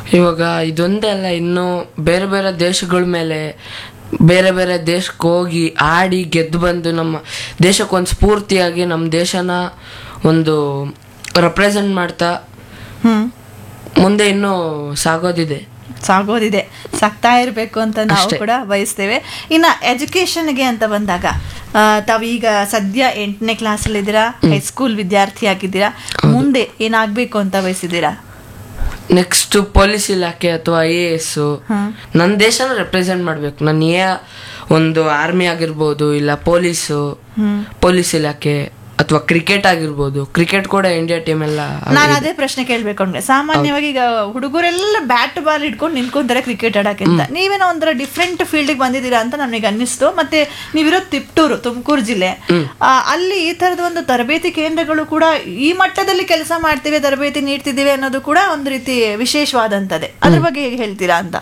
ಇವಾಗ ಇದೊಂದೇ ಅಲ್ಲ ಇನ್ನು ಬೇರೆ ಬೇರೆ ದೇಶಗಳ ಮೇಲೆ ಬೇರೆ ಬೇರೆ ದೇಶಕ್ಕೆ ಹೋಗಿ ಆಡಿ ಗೆದ್ದು ಬಂದು ನಮ್ಮ ದೇಶಕ್ಕೊಂದು ಸ್ಫೂರ್ತಿಯಾಗಿ ನಮ್ಮ ದೇಶನ ಒಂದು ರೆಪ್ರೆಸೆಂಟ್ ಮಾಡ್ತಾ ಹ್ಮ್ ಮುಂದೆ ಇನ್ನೂ ಸಾಗೋದಿದೆ ಸಾಗೋದಿದೆ ಸಾಕ್ತಾ ಇರಬೇಕು ಅಂತ ನಾವು ಕೂಡ ಬಯಸ್ತೇವೆ ಇನ್ನ ಎಜುಕೇಶನ್ಗೆ ಅಂತ ಬಂದಾಗ ಆ, ತಾವೀಗ ಸದ್ಯ ಎಂಟನೇ ಕ್ಲಾಸಲ್ಲಿ ಇದ್ದೀರಾ ಹೈಸ್ಕೂಲ್ ವಿದ್ಯಾರ್ಥಿ ಆಗಿದ್ದೀರಾ ಮುಂದೆ ಏನಾಗ್ಬೇಕು ಅಂತ ಬಯಸಿದ್ದೀರಾ ನೆಕ್ಸ್ಟ್ ಪೊಲೀಸ್ ಇಲಾಖೆ ಅಥವಾ ಐ ಎ ಎಸ್ ಹ್ಮ್. ನನ್ನ ದೇಶನ ರೆಪ್ರೆಸೆಂಟ್ ಮಾಡಬೇಕು ನಾನು ಏ ಒಂದು ಆರ್ಮಿ ಆಗಿರ್ಬೋದು ಇಲ್ಲ ಪೊಲೀಸು ಹ್ಮ್ ಪೊಲೀಸ್ ಇಲಾಖೆ ಅಥವಾ ಕ್ರಿಕೆಟ್ ಆಗಿರ್ಬೋದು ಕ್ರಿಕೆಟ್ ಕೂಡ ಇಂಡಿಯಾ ಟೀಮ್ ಎಲ್ಲ ನಾನು ಅದೇ ಪ್ರಶ್ನೆ ಕೇಳ್ಬೇಕು ಅಂದ್ರೆ ಸಾಮಾನ್ಯವಾಗಿ ಈಗ ಹುಡುಗರೆಲ್ಲ ಬ್ಯಾಟ್ ಬಾಲ್ ಹಿಡ್ಕೊಂಡು ನಿಂತ್ಕೊಂತಾರೆ ಕ್ರಿಕೆಟ್ ಆಡಕ್ಕೆ ಅಂತ ನೀವೇನೋ ಒಂಥರ ಡಿಫ್ರೆಂಟ್ ಫೀಲ್ಡ್ಗೆ ಬಂದಿದ್ದೀರಾ ಅಂತ ನನಗೆ ಅನ್ನಿಸ್ತು ಮತ್ತೆ ನೀವಿರೋದು ತಿಪ್ಟೂರು ತುಮಕೂರು ಜಿಲ್ಲೆ ಆ, ಅಲ್ಲಿ ಈ ತರದ ಒಂದು ತರಬೇತಿ ಕೇಂದ್ರಗಳು ಕೂಡ ಈ ಮಟ್ಟದಲ್ಲಿ ಕೆಲಸ ಮಾಡ್ತೀವಿ ತರಬೇತಿ ನೀಡ್ತಿದ್ದೀವಿ ಅನ್ನೋದು ಕೂಡ ಒಂದು ರೀತಿ ವಿಶೇಷವಾದಂತದೆ ಅದ್ರ ಬಗ್ಗೆ ಹೇಗೆ ಹೇಳ್ತೀರಾ ಅಂತ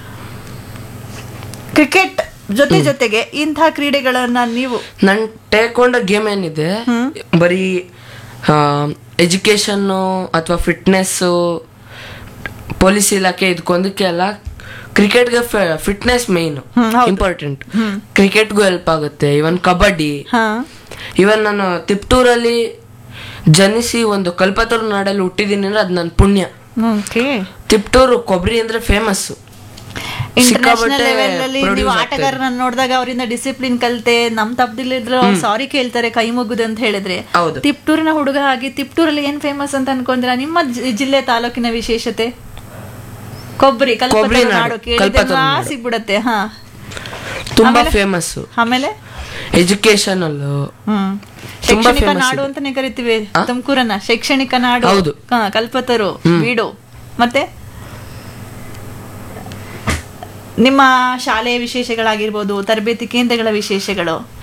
ಕ್ರಿಕೆಟ್ ಜೊತೆ ಜೊತೆಗೆ ಇಂಥ ಕ್ರೀಡೆಗಳನ್ನ ನೀವು ನನ್ ಟೇಕೊಂಡ ಗೇಮ್ ಏನಿದೆ ಬರೀ ಎಜುಕೇಶನ್ನು ಅಥವಾ ಫಿಟ್ನೆಸ್ಸು ಪೊಲೀಸ್ ಇಲಾಖೆ ಇದಕ್ಕೊಂದಕ್ಕೆ ಅಲ್ಲ ಕ್ರಿಕೆಟ್ಗೆ ಫಿಟ್ನೆಸ್ ಮೇಯ್ನು ಹ್ಮ್, ಹೌದು. ಇಂಪಾರ್ಟೆಂಟ್ ಕ್ರಿಕೆಟ್ಗೂ ಹೆಲ್ಪ್ ಆಗುತ್ತೆ ಇವನ್ ಕಬಡ್ಡಿ ಹಾ ಇವನ್ ನಾನು ತಿಪ್ಟೂರಲ್ಲಿ ಜನಿಸಿ ಒಂದು ಕಲ್ಪತರು ನಾಡಲ್ಲಿ ಹುಟ್ಟಿದೀನಿ ಅಂದ್ರೆ ಅದು ನನ್ನ ಪುಣ್ಯ ಓಕೆ ತಿಪ್ಟೂರು ಕೊಬ್ಬರಿ ಅಂದ್ರೆ ಫೇಮಸ್ ಇಂಟರ್ನ್ಯಾಷನಲ್ ಸಿಕ್ಕಾಪಟ್ಟೆ ಲೆವೆಲ್ ಅಲ್ಲಿ ನೀವು produce ಆಗ್ತಾ ಇದೆ. ಆಟಗಾರರನ್ನ ನೋಡಿದಾಗ ಅವರಿಂದ ಡಿಸಿಪ್ಲಿನ್ ಕಲಿತೆ ನಮ್ ತಪ್ಪದಿಲ್ಲಿದ್ರು ಅವ್ರು ಸಾರಿ ಕೇಳ್ತಾರೆ ಕೈ ಮುಗುದು ಅಂತ ಹೇಳಿದ್ರೆ ಹೌದು. ತಿಪ್ಟೂರಿನ ಹುಡುಗ ಆಗಿ ತಿಪ್ಟೂರಲ್ಲಿ ಏನ್ ಫೇಮಸ್ ಅಂತ ಅನ್ಕೊಂತೀರಾ ನಿಮ್ಮ ಜಿ- ಜಿಲ್ಲೆ ತಾಲೂಕಿನ ವಿಶೇಷತೆ ಕೊಬ್ಬರಿ ಕೊಬ್ಬರಿ ಕಲ್ಪತರು ನಾಡು, ನಾಡು ಕೇಳಿದ್ರೆ ಕಲ್ಪತರು ನಾಡು. ಸಿಗ್ಬಿಡತ್ತೆ ಹಾ ತುಂಬಾ ಆಮೇಲೆ? ಫೇಮಸ್ ಆಮೇಲೆ ಎಜುಕೇಶನ್ ಅಲ್ಲೂ ಹ್ಮ್ ತುಂಬಾ ಶೈಕ್ಷಣಿಕ famous ನಾಡು ಇದೆ. ಅಂತಾನೆ ಕರಿತೀವಿ ತುಮಕೂರನ್ನ ಶೈಕ್ಷಣಿಕ ನಾಡು ಹೌದು. ಹಾ, ಕಲ್ಪತರು ಬೀಡು ಮತ್ತೆ ನಿಮ್ಮ ಶಾಲೆಯ ವಿಶೇಷಗಳಾಗಿರ್ಬೋದು ತರಬೇತಿ ಕೇಂದ್ರಗಳ ವಿಶೇಷಗಳು